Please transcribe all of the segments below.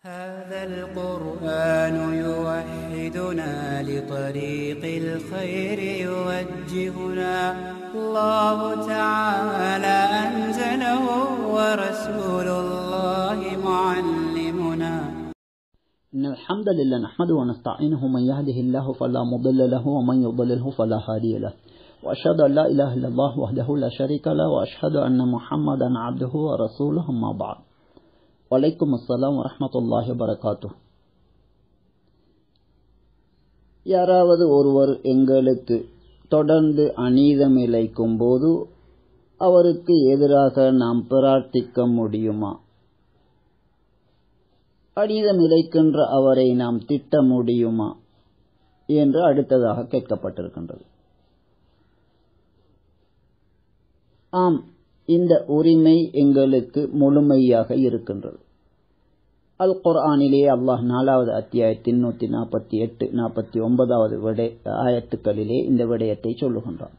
هذا القرآن يوحدنا لطريق الخير يوجهنا الله تعالى أنزله ورسول الله معلمنا إن الحمد لله نحمده ونستعينه من يهده الله فلا مضل له ومن يضلله فلا هادي له وأشهد أن لا إله إلا الله وحده لا شريك له وأشهد أن محمدا عبده ورسوله أما بعد வலைக்கும் அஸ்ஸலாம் வரமத்துல்லாஹி வரகாத்து யாராவது ஒருவர் எங்களுக்கு தொடர்ந்து அநீதம் இழைக்கும் போது அவருக்கு எதிராக நாம் பிரார்த்திக்க முடியுமா அநீதம் இழைக்கின்ற அவரை நாம் திட்ட முடியுமா என்று அடுத்ததாக கேட்கப்பட்டிருக்கின்றது ஆம் இந்த உரிமை எங்களுக்கு முழுமையாக இருக்கின்றது அல் குர்ஆனிலே அல்லாஹ் நாலாவது அத்தியாயத்தின் நூத்தி நாற்பத்தி எட்டு நாற்பத்தி ஒன்பதாவது விடை ஆயத்துக்களிலே இந்த விடயத்தை சொல்லுகின்றான்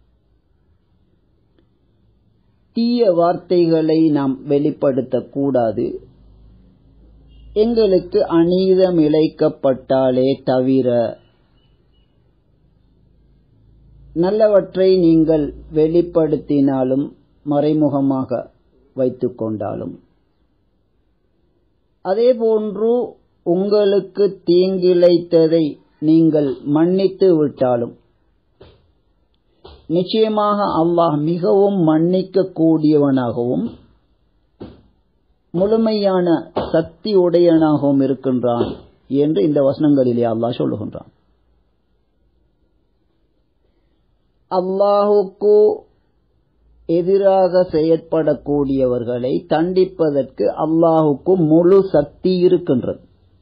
தீய வார்த்தைகளை நாம் வெளிப்படுத்தக்கூடாது எங்களுக்கு அநீதம் இழைக்கப்பட்டாலே தவிர நல்லவற்றை நீங்கள் வெளிப்படுத்தினாலும் மறைமுகமாக வைத்துக் கொண்டாலும் அதேபோன்று உங்களுக்கு தீங்கிழைத்ததை நீங்கள் மன்னித்து விட்டாலும் நிச்சயமாக அல்லாஹ் மிகவும் மன்னிக்க கூடியவனாகவும் முழுமையான சக்தி உடையனாகவும் இருக்கின்றான் என்று இந்த வசனங்களிலே அல்லாஹ் சொல்லுகின்றான் அல்லாஹுக்கு எதிராக செயற்படக்கூடியவர்களை தண்டிப்பதற்கு அல்லாஹுக்கு முழு சக்தி இருக்கின்றது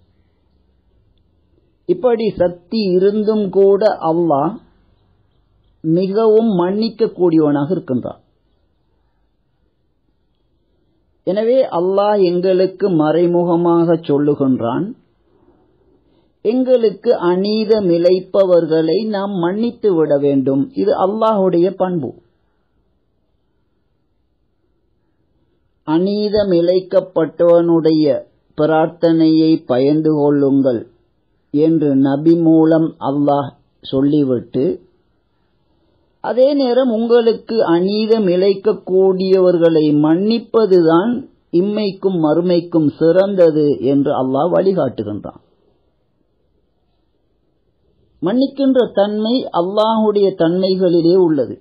இப்படி சக்தி இருந்தும் கூட அல்லாஹ் மிகவும் மன்னிக்க கூடியவனாக இருக்கின்றான் எனவே அல்லாஹ் எங்களுக்கு மறைமுகமாக சொல்லுகின்றான் எங்களுக்கு அநீதம் இழைப்பவர்களை நாம் மன்னித்து விட வேண்டும் இது அல்லாஹுடைய பண்பு அநீதம் இழைக்கப்பட்டவனுடைய பிரார்த்தனையை பயந்து கொள்ளுங்கள் என்று நபி மூலம் அல்லாஹ் சொல்லிவிட்டு அதே நேரம் உங்களுக்கு அநீதம் இழைக்கக்கூடியவர்களை மன்னிப்பதுதான் இம்மைக்கும் மறுமைக்கும் சிறந்தது என்று அல்லாஹ் வழிகாட்டுகின்றான் மன்னிக்கின்ற தன்மை அல்லாஹுடைய தன்மைகளிலே உள்ளது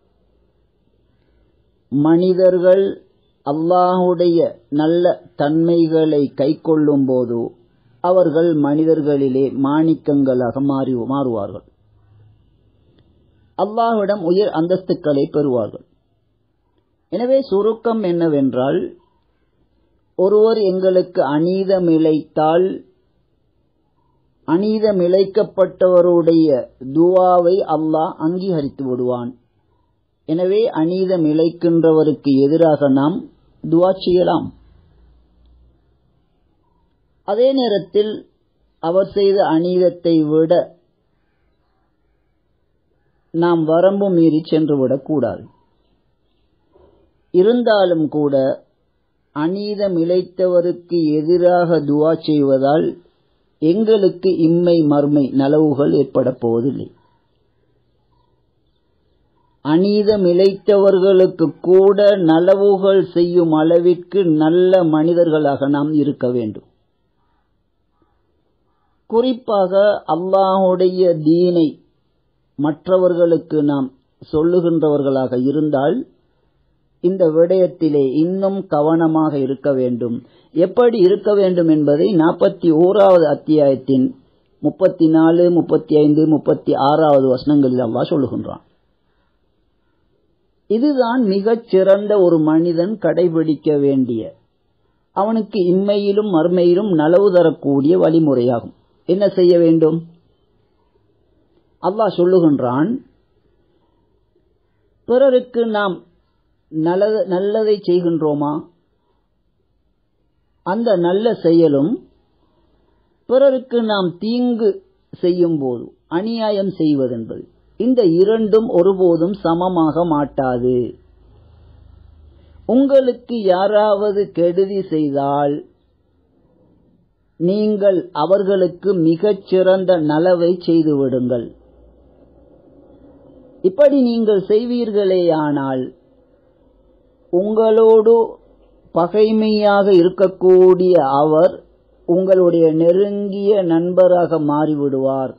மனிதர்கள் அல்லாஹுடைய நல்ல தன்மைகளை கை கொள்ளும் போது அவர்கள் மனிதர்களிலே மாணிக்கங்களாக மாறி மாறுவார்கள் அல்லாஹ்விடம் உயர் அந்தஸ்துக்களை பெறுவார்கள் எனவே சுருக்கம் என்னவென்றால் ஒருவர் எங்களுக்கு அநீதம் இழைத்தால் அநீதம் இழைக்கப்பட்டவருடைய துவாவை அல்லாஹ் அங்கீகரித்து விடுவான் எனவே அநீதம் இழைக்கின்றவருக்கு எதிராக நாம் துவா செய்யலாம் அதே நேரத்தில் அவர் செய்த அநீதத்தை விட நாம் வரம்பு மீறி சென்றுவிடக்கூடாது இருந்தாலும் கூட அநீதம் இழைத்தவருக்கு எதிராக துவா செய்வதால் எங்களுக்கு இம்மை மர்மை நலவுகள் ஏற்பட போவதில்லை அநீதம் இழைத்தவர்களுக்கு கூட நலவுகள் செய்யும் அளவிற்கு நல்ல மனிதர்களாக நாம் இருக்க வேண்டும் குறிப்பாக அல்லாஹுடைய தீனை மற்றவர்களுக்கு நாம் சொல்லுகின்றவர்களாக இருந்தால் இந்த விடயத்திலே இன்னும் கவனமாக இருக்க வேண்டும் எப்படி இருக்க வேண்டும் என்பதை நாற்பத்தி ஓராவது அத்தியாயத்தின் முப்பத்தி நாலு முப்பத்தி ஐந்து முப்பத்தி ஆறாவது வசனங்களில் அல்லா சொல்லுகின்றான் இதுதான் மிகச் சிறந்த ஒரு மனிதன் கடைபிடிக்க வேண்டிய அவனுக்கு இம்மையிலும் மறுமையிலும் நலவு தரக்கூடிய வழிமுறையாகும் என்ன செய்ய வேண்டும் அல்லாஹ் சொல்லுகின்றான் பிறருக்கு நாம் நல்லதை செய்கின்றோமா அந்த நல்ல செயலும் பிறருக்கு நாம் தீங்கு செய்யும் போது அநியாயம் செய்வதென்பது இந்த இரண்டும் ஒருபோதும் சமமாக மாட்டாது உங்களுக்கு யாராவது கெடுதி செய்தால் நீங்கள் அவர்களுக்கு மிகச் சிறந்த நலவை செய்து விடுங்கள் இப்படி நீங்கள் செய்வீர்களேயானால் உங்களோடு பகைமையாக இருக்கக்கூடிய அவர் உங்களுடைய நெருங்கிய நண்பராக மாறிவிடுவார்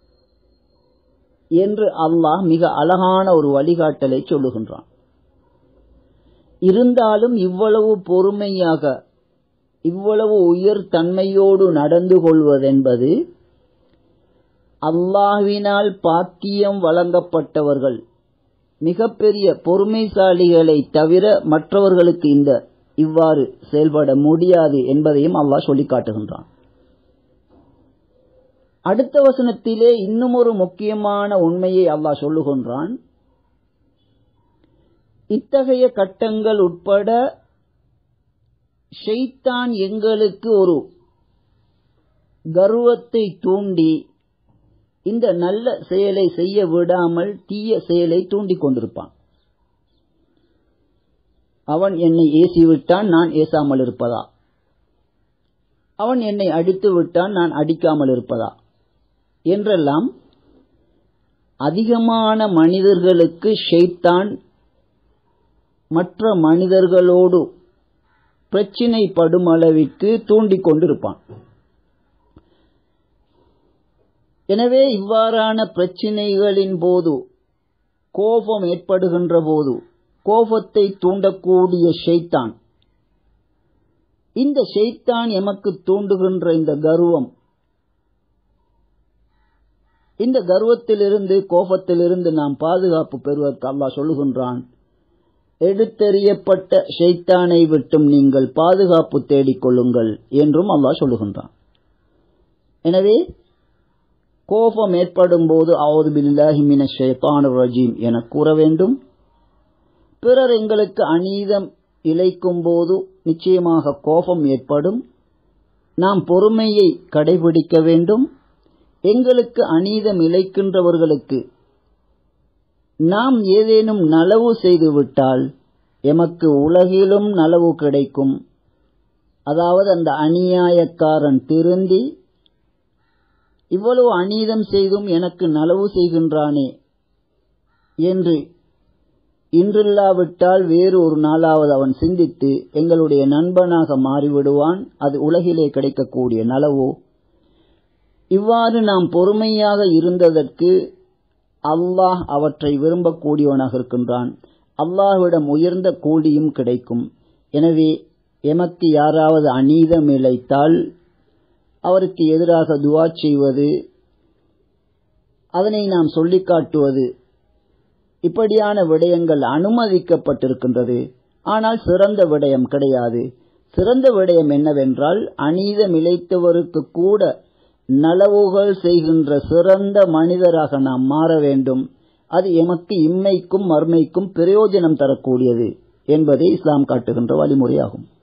என்று அல்லாஹ் மிக அழகான ஒரு வழிகாட்டலை சொல்லுகின்றான் இருந்தாலும் இவ்வளவு பொறுமையாக இவ்வளவு உயர் தன்மையோடு நடந்து கொள்வதென்பது அல்லாஹ்வினால் பாக்கியம் வழங்கப்பட்டவர்கள் மிகப்பெரிய பொறுமைசாலிகளை தவிர மற்றவர்களுக்கு இந்த இவ்வாறு செயல்பட முடியாது என்பதையும் அல்லாஹ் சொல்லி காட்டுகின்றான் அடுத்த வசனத்திலே இன்னும் ஒரு முக்கியமான உண்மையை அல்லாஹ் சொல்லுகின்றான் இத்தகைய கட்டங்கள் உட்பட ஷெய்தான் எங்களுக்கு ஒரு கர்வத்தை தூண்டி இந்த நல்ல செயலை செய்ய விடாமல் தீய செயலை தூண்டிக் கொண்டிருப்பான் அவன் என்னை ஏசி விட்டான் நான் ஏசாமல் இருப்பதா அவன் என்னை அடித்து விட்டான் நான் அடிக்காமல் இருப்பதா என்றெல்லாம் அதிகமான மனிதர்களுக்கு ஷெய்தான் மற்ற மனிதர்களோடு பிரச்சினை படும் அளவிற்கு தூண்டிக் கொண்டிருப்பான் எனவே இவ்வாறான பிரச்சினைகளின் போது கோபம் ஏற்படுகின்ற போது கோபத்தை தூண்டக்கூடிய ஷெய்தான் இந்த ஷெய்தான் எமக்கு தூண்டுகின்ற இந்த கர்வம் இந்த கர்வத்திலிருந்து கோபத்திலிருந்து நாம் பாதுகாப்பு பெறுவதற்கு அல்லாஹ் சொல்லுகின்றான் எடுத்தெறியப்பட்ட ஷெய்தானை விட்டும் நீங்கள் பாதுகாப்பு தேடிக்கொள்ளுங்கள் என்றும் அல்லாஹ் சொல்லுகின்றான் எனவே கோபம் ஏற்படும் போது அவது பில்லாஹி மின ஷைத்தான் ரஜீம் என கூற வேண்டும் பிறர் எங்களுக்கு அநீதம் இழைக்கும் போது நிச்சயமாக கோபம் ஏற்படும் நாம் பொறுமையை கடைபிடிக்க வேண்டும் எங்களுக்கு அநீதம் இழைக்கின்றவர்களுக்கு நாம் ஏதேனும் நலவு செய்துவிட்டால் எமக்கு உலகிலும் நலவு கிடைக்கும் அதாவது அந்த அநியாயக்காரன் திருந்தி இவ்வளவு அநீதம் செய்தும் எனக்கு நலவு செய்கின்றானே என்று இன்றில்லாவிட்டால் வேறு ஒரு நாளாவது அவன் சிந்தித்து எங்களுடைய நண்பனாக மாறிவிடுவான் அது உலகிலே கிடைக்கக்கூடிய நலவோ இவ்வாறு நாம் பொறுமையாக இருந்ததற்கு அல்லாஹ் அவற்றை விரும்பக்கூடியவனாக இருக்கின்றான் அல்லாஹ்விடம் உயர்ந்த கூலியும் கிடைக்கும் எனவே எமக்கு யாராவது அநீதம் இழைத்தால் அவருக்கு எதிராக துவா செய்வது அதனை நாம் சொல்லிக் காட்டுவது இப்படியான விடயங்கள் அனுமதிக்கப்பட்டிருக்கின்றது ஆனால் சிறந்த விடயம் கிடையாது சிறந்த விடயம் என்னவென்றால் அநீதம் இழைத்தவருக்கு கூட நலவுகள் செய்கின்ற சிறந்த மனிதராக நாம் மாற வேண்டும் அது எமக்கு இம்மைக்கும் மர்மைக்கும் பிரயோஜனம் தரக்கூடியது என்பதை இஸ்லாம் காட்டுகின்ற வழிமுறையாகும்